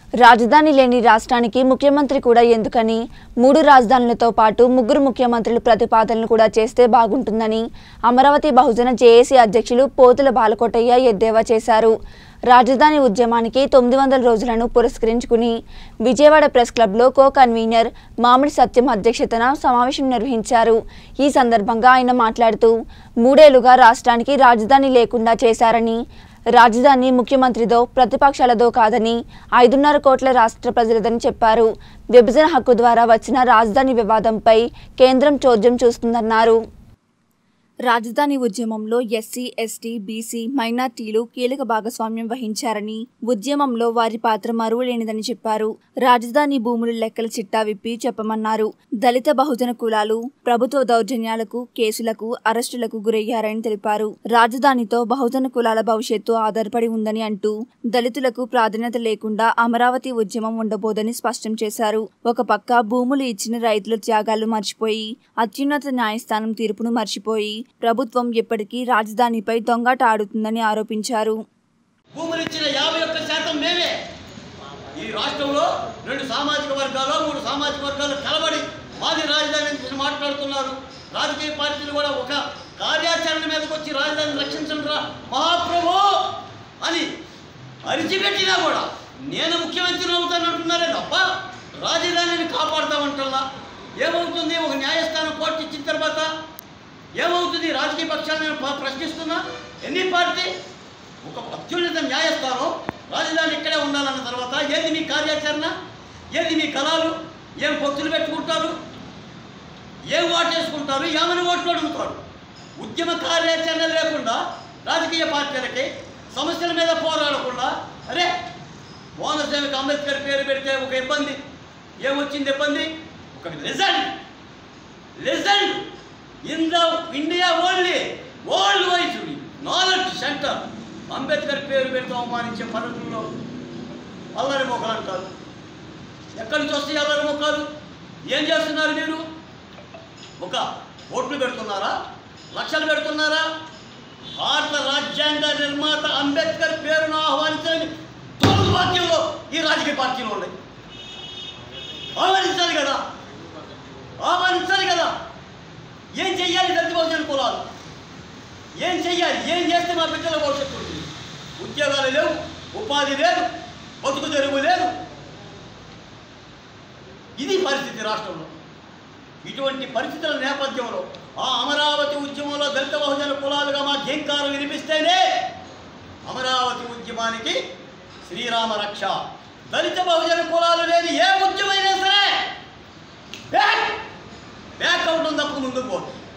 రాజధాని లేని రాష్ట్రానికి ముఖ్యమంత్రి కూడా ఎందుకని మూడు రాజధానులతో పాటు ముగ్గురు ముఖ్యమంత్రులు ప్రతిపాదనలు కూడా చేస్తే బాగుంటుందని అమరావతి బహుజన జేఏసీ అధ్యక్షులు పోతుల బాలకోటయ్య ఎద్దేవా చేశారు రాజధాని ఉద్యమానికి తొమ్మిది వందల రోజులను పురస్కరించుకుని విజయవాడ ప్రెస్ క్లబ్లో కో కన్వీనర్ మామిడి సత్యం అధ్యక్షతన సమావేశం నిర్వహించారు ఈ సందర్భంగా ఆయన మాట్లాడుతూ మూడేళ్లుగా రాష్ట్రానికి రాజధాని లేకుండా చేశారని రాజధాని ముఖ్యమంత్రిదో ప్రతిపక్షాలదో కాదని ఐదున్నర కోట్ల రాష్ట్ర ప్రజలదని చెప్పారు విభజన హక్కు ద్వారా వచ్చిన రాజధాని వివాదంపై కేంద్రం చోద్యం చూస్తుందన్నారు రాజధాని ఉద్యమంలో ఎస్సీ ఎస్టీ బీసీ మైనార్టీలు కీలక భాగస్వామ్యం వహించారని ఉద్యమంలో వారి పాత్ర మరువలేనిదని చెప్పారు రాజధాని భూముల లెక్కల చిట్టా విప్పి చెప్పమన్నారు దళిత బహుజన కులాలు ప్రభుత్వ దౌర్జన్యాలకు కేసులకు అరెస్టులకు గురయ్యారని తెలిపారు రాజధానితో బహుజన కులాల భవిష్యత్తు ఆధారపడి ఉందని అంటూ దళితులకు ప్రాధాన్యత లేకుండా అమరావతి ఉద్యమం ఉండబోదని స్పష్టం చేశారు ఒక పక్క భూములు ఇచ్చిన రైతుల త్యాగాలు మర్చిపోయి అత్యున్నత న్యాయస్థానం తీర్పును మర్చిపోయి ప్రభుత్వం ఎప్పటికీ రాజధానిపై దొంగాట ఆడుతుందని ఆరోపించారు భూములు ఇచ్చిన యాభై ఒక్క శాతం మేమే ఈ రాష్ట్రంలో రెండు సామాజిక వర్గాలు మూడు సామాజిక వర్గాలు కలబడి మాది రాజధాని గురించి మాట్లాడుతున్నారు రాజకీయ పార్టీలు కూడా ఒక కార్యాచరణ మీదకి వచ్చి రాజధానిని రక్షించండి రా మహాప్రభు అని అరిచిపెట్టినా కూడా నేను ముఖ్యమంత్రిని అవుతానంటున్నారే తప్ప రాజధానిని కాపాడుతామంటల్లా ఏమవుతుంది ఒక న్యాయస్థానం కోర్టు ఇచ్చిన తర్వాత ఏమవుతుంది రాజకీయ పక్షాలను నేను ప్రశ్నిస్తున్నా ఎన్ని పార్టీ ఒక అత్యున్నత న్యాయస్థానం రాజధాని ఇక్కడే ఉండాలన్న తర్వాత ఏది మీ కార్యాచరణ ఏది మీ కళలు ఏం పొత్తులు పెట్టుకుంటారు ఏం ఓటేసుకుంటారు ఏమని ఓట్లు అడుగుతారు ఉద్యమ కార్యాచరణ లేకుండా రాజకీయ పార్టీలకి సమస్యల మీద పోరాడకుండా అరే మోనసేవికి అంబేద్కర్ పేరు పెడితే ఒక ఇబ్బంది ఏమొచ్చింది ఇబ్బంది ఒక legend legend in the India only world wise knowledge centre Ambedkar పేరు పెడితే అవమానించే పద్ధతుల్లో అల్లరి మొక్కలు అంటారు ఎక్కడి నుంచి వస్తాయి అల్లరి మొక్కలు ఏం చేస్తున్నారు మీరు ఒక ఓట్లు పెడుతున్నారా లక్షలు పెడుతున్నారా భారత రాజ్యాంగ నిర్మాత అంబేద్కర్ పేరును ఆహ్వానించని తొమ్మిది వాక్యంలో ఈ రాజకీయ పార్టీలు ఉన్నాయి ఆహ్వానించాలి కదా ఆహ్వానించాలి కదా ఏం చెయ్యాలి దళిత బహుజన కులాలు ఏం చెయ్యాలి ఏం చేస్తే మా బిడ్డల భవిష్యత్తు ఉంటుంది ఉద్యోగాలు లేవు ఉపాధి లేదు బతుకు తెరువు లేదు ఇది పరిస్థితి రాష్ట్రంలో ఇటువంటి పరిస్థితుల నేపథ్యంలో ఆ అమరావతి ఉద్యమంలో దళిత బహుజన కులాలుగా మా ఘీంకారం వినిపిస్తేనే అమరావతి ఉద్యమానికి శ్రీరామ రక్ష దళిత బహుజన కులాలు లేని ఏ ఉద్యమైనా సరే బ్యాక్ బ్యాక్ అవుట్ తప్ప ముందుకు పోతుంది